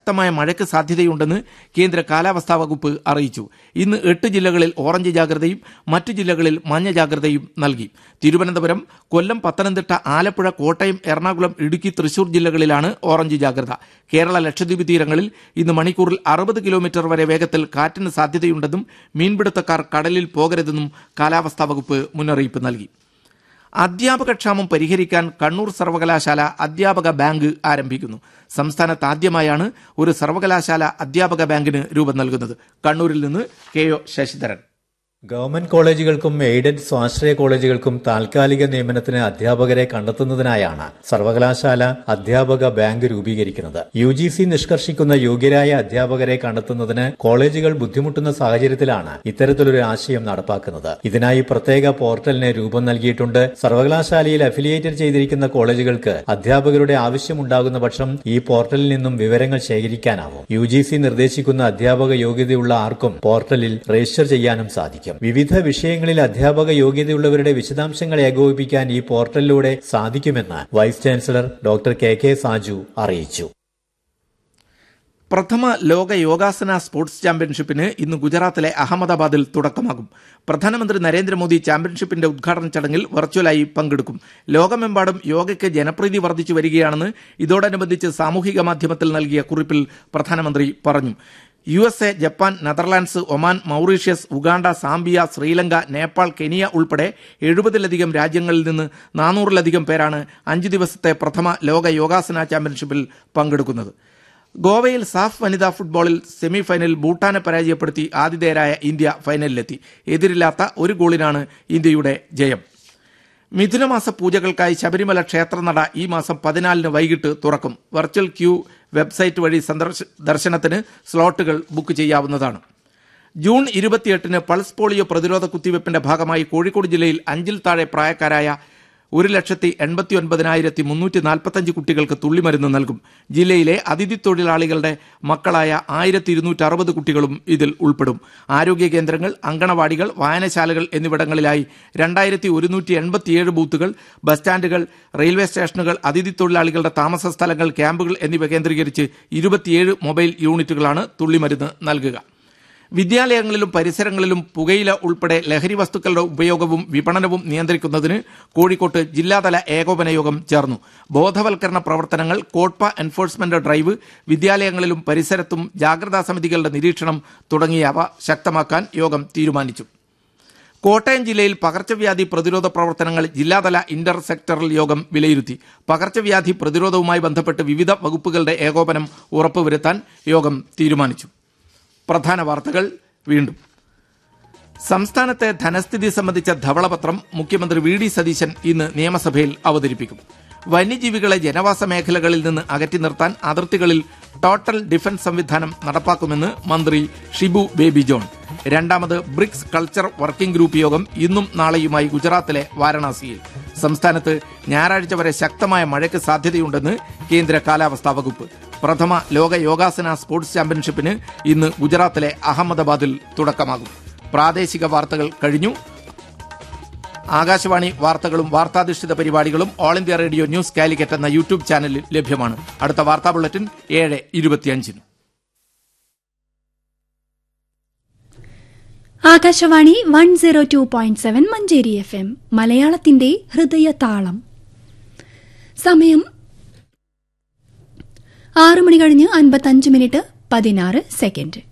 ശക്തമായ മഴയ്ക്ക് സാധ്യതയുണ്ടെന്ന് കേന്ദ്ര കാലാവസ്ഥാ വകുപ്പ് അറിയിച്ചു ഇന്ന് എട്ട് ജില്ലകളിൽ ഓറഞ്ച് ജാഗ്രതയും മറ്റു ജില്ലകളിൽ മഞ്ഞ ജാഗ്രതയും നൽകി തിരുവനന്തപുരം കൊല്ലം പത്തനംതിട്ട ആലപ്പുഴ കോട്ടയം എറണാകുളം ഇടുക്കി തൃശൂർ ജില്ലകളിലാണ് ഓറഞ്ച് ജാഗ്രത കേരള ലക്ഷദ്വീപ് തീരങ്ങളിൽ ഇന്ന് മണിക്കൂറിൽ അറുപത് കിലോമീറ്റർ വരെ വേഗത്തിൽ കാറ്റിന് സാധ്യതയുണ്ടെന്നും മീൻപിടുത്തക്കാർ കടലിൽ പോകരുതെന്നും കാലാവസ്ഥാ വകുപ്പ് മുന്നറിയിപ്പ് നൽകി അധ്യാപകക്ഷാമം പരിഹരിക്കാൻ കണ്ണൂർ സർവകലാശാല അധ്യാപക ബാങ്ക് ആരംഭിക്കുന്നു സംസ്ഥാനത്ത് ആദ്യമായാണ് ഒരു സർവകലാശാല അധ്യാപക ബാങ്കിന് രൂപം നൽകുന്നത് കണ്ണൂരിൽ നിന്ന് കെ ഒ ശശിധരൻ ഗവൺമെന്റ് കോളേജുകൾക്കും എയ്ഡഡ് സ്വാശ്രയ കോളേജുകൾക്കും താൽക്കാലിക നിയമനത്തിന് അധ്യാപകരെ കണ്ടെത്തുന്നതിനായാണ് സർവകലാശാല അധ്യാപക ബാങ്ക് രൂപീകരിക്കുന്നത് യു ജി സി നിഷ്കർഷിക്കുന്ന യോഗ്യരായ അധ്യാപകരെ കണ്ടെത്തുന്നതിന് കോളേജുകൾ ബുദ്ധിമുട്ടുന്ന സാഹചര്യത്തിലാണ് ഇത്തരത്തിലൊരു ആശയം നടപ്പാക്കുന്നത് ഇതിനായി പ്രത്യേക പോർട്ടലിന് രൂപം നൽകിയിട്ടുണ്ട് സർവകലാശാലയിൽ അഫിലിയേറ്റഡ് ചെയ്തിരിക്കുന്ന കോളേജുകൾക്ക് അധ്യാപകരുടെ ആവശ്യമുണ്ടാകുന്ന പക്ഷം ഈ പോർട്ടലിൽ നിന്നും വിവരങ്ങൾ ശേഖരിക്കാനാവും യു ജി സി നിർദ്ദേശിക്കുന്ന അധ്യാപക യോഗ്യതയുള്ള ആർക്കും പോർട്ടലിൽ രജിസ്റ്റർ ചെയ്യാനും സാധിക്കും വിവിധ വിഷയങ്ങളിൽ അധ്യാപക യോഗ്യതയുള്ളവരുടെ വിശദാംശങ്ങൾ ഏകോപിപ്പിക്കാൻ ഈ പോർട്ടലിലൂടെ സാധിക്കുമെന്ന് vice chancellor doctor K K Saju അറിയിച്ചു പ്രഥമ ലോക യോഗാസന സ്പോർട്സ് ചാമ്പ്യൻഷിപ്പിന് ഇന്ന് ഗുജറാത്തിലെ അഹമ്മദാബാദിൽ തുടക്കമാകും പ്രധാനമന്ത്രി നരേന്ദ്രമോദി ചാമ്പ്യൻഷിപ്പിന്റെ ഉദ്ഘാടന ചടങ്ങിൽ വെർച്വലായി പങ്കെടുക്കും ലോകമെമ്പാടും യോഗയ്ക്ക് ജനപ്രീതി വർദ്ധിച്ചു വരികയാണെന്ന് ഇതോടനുബന്ധിച്ച് സാമൂഹിക മാധ്യമത്തിൽ നൽകിയ കുറിപ്പിൽ പ്രധാനമന്ത്രി പറഞ്ഞു U S A Japan Netherlands Oman Mauritius Uganda Zambia Sri Lanka Nepal Kenya ഉൾപ്പെടെ എഴുപതിലധികം രാജ്യങ്ങളിൽ നിന്ന് നാനൂറിലധികം പേരാണ് അഞ്ചു ദിവസത്തെ പ്രഥമ ലോക യോഗാസന ചാമ്പ്യൻഷിപ്പിൽ പങ്കെടുക്കുന്നത് ഗോവയിൽ സാഫ് വനിതാ ഫുട്ബോളിൽ സെമിഫൈനലിൽ ഭൂട്ടാനെ പരാജയപ്പെടുത്തി ആതിഥേയരായ ഇന്ത്യ ഫൈനലിലെത്തി എതിരില്ലാത്ത ഒരു ഗോളിനാണ് ഇന്ത്യയുടെ ജയം മിഥുനമാസ പൂജകൾക്കായി ശബരിമല ക്ഷേത്രനട ഈ മാസം പതിനാലിന് വൈകിട്ട് തുറക്കും വെർച്വൽ ക്യൂ വെബ്സൈറ്റ് വഴി സന്ദർശ ദർശനത്തിന് സ്ലോട്ടുകൾ ബുക്ക് ചെയ്യാവുന്നതാണ് ജൂൺ ഇരുപത്തിയെട്ടിന് പൾസ് പോളിയോ പ്രതിരോധ കുത്തിവയ്പ്പിന്റെ ഭാഗമായി കോഴിക്കോട് ജില്ലയിൽ അഞ്ചിൽ താഴെ പ്രായക്കാരായ ഒരു ലക്ഷത്തി എൺപത്തി ഒൻപതിനായിരത്തി മുന്നൂറ്റി നാൽപ്പത്തഞ്ച് കുട്ടികൾക്ക് തുള്ളിമരുന്ന് നൽകും ജില്ലയിലെ അതിഥി തൊഴിലാളികളുടെ മക്കളായ ആയിരത്തി ഇരുന്നൂറ്റി അറുപത് കുട്ടികളും ഇതിൽ ഉൾപ്പെടും ആരോഗ്യ കേന്ദ്രങ്ങൾ അങ്കണവാടികൾ വായനശാലകൾ എന്നിവിടങ്ങളിലായി രണ്ടായിരത്തി ഒരുന്നൂറ്റി എൺപത്തിയേഴ് ബൂത്തുകൾ ബസ് സ്റ്റാൻഡുകൾ റെയിൽവേ സ്റ്റേഷനുകൾ അതിഥി തൊഴിലാളികളുടെ താമസ സ്ഥലങ്ങൾ ക്യാമ്പുകൾ എന്നിവ കേന്ദ്രീകരിച്ച് ഇരുപത്തിയേഴ് മൊബൈൽ യൂണിറ്റുകളാണ് തുള്ളിമരുന്ന് നൽകുക വിദ്യാലയങ്ങളിലും പരിസരങ്ങളിലും പുകയില ഉൾപ്പെടെ ലഹരി വസ്തുക്കളുടെ ഉപയോഗവും വിപണനവും നിയന്ത്രിക്കുന്നതിന് കോഴിക്കോട്ട് ജില്ലാതല ഏകോപന യോഗം ചേർന്നു ബോധവൽക്കരണ പ്രവർത്തനങ്ങൾ കോട്പ എൻഫോഴ്സ്മെന്റ് ഡ്രൈവ് വിദ്യാലയങ്ങളിലും പരിസരത്തും ജാഗ്രതാ സമിതികളുടെ നിരീക്ഷണം തുടങ്ങിയവ ശക്തമാക്കാൻ യോഗം തീരുമാനിച്ചു കോട്ടയം ജില്ലയിൽ പകർച്ചവ്യാധി പ്രതിരോധ പ്രവർത്തനങ്ങൾ ജില്ലാതല ഇന്റർ സെക്ടറൽ യോഗം വിലയിരുത്തി പകർച്ചവ്യാധി പ്രതിരോധവുമായി ബന്ധപ്പെട്ട് വിവിധ വകുപ്പുകളുടെ ഏകോപനം ഉറപ്പുവരുത്താൻ യോഗം തീരുമാനിച്ചു പ്രധാന വാർത്തകൾ വീണ്ടും സംസ്ഥാനത്തെ ധനസ്ഥിതി സംബന്ധിച്ച ധവളപത്രം മുഖ്യമന്ത്രി വി ഡി സതീശൻ ഇന്ന് നിയമസഭയിൽ അവതരിപ്പിക്കും വന്യജീവികളെ ജനവാസ മേഖലകളിൽ നിന്ന് അകറ്റി നിർത്താൻ അതിർത്തികളിൽ ടോട്ടൽ ഡിഫൻസ് സംവിധാനം നടപ്പാക്കുമെന്ന് മന്ത്രി ഷിബു ബേബി ജോൺ രണ്ടാമത് ബ്രിക്സ് കൾച്ചർ വർക്കിംഗ് ഗ്രൂപ്പ് യോഗം ഇന്നും നാളെയുമായി ഗുജറാത്തിലെ വാരണാസിയിൽ സംസ്ഥാനത്ത് ഞായറാഴ്ച വരെ ശക്തമായ മഴയ്ക്ക് സാധ്യതയുണ്ടെന്ന് കേന്ദ്ര കാലാവസ്ഥാ വകുപ്പ് പ്രഥമ ലോക യോഗാസന സ്പോർട്സ് ചാമ്പ്യൻഷിപ്പിന് ഇന്ന് ഗുജറാത്തിലെ അഹമ്മദാബാദിൽ തുടക്കമാകും പ്രാദേശിക വാർത്തകൾ കഴിഞ്ഞു ആകാശവാണി വാർത്തകളും വാർത്താധിഷ്ഠിത പരിപാടികളും All India Radio News Calicut എന്ന യൂട്യൂബ് ചാനലിൽ ലഭ്യമാണ് അടുത്ത വാർത്താ ബുള്ളറ്റിൻ ഏഴ് ഇരുപത്തിയഞ്ചിന് Akashvani one zero two point seven Mancheri F M മലയാളത്തിന്റെ ഹൃദയ താളം സമയം ആറ് മണി കഴിഞ്ഞ് അൻപത്തഞ്ച് മിനിറ്റ് പതിനാറ് സെക്കൻഡ്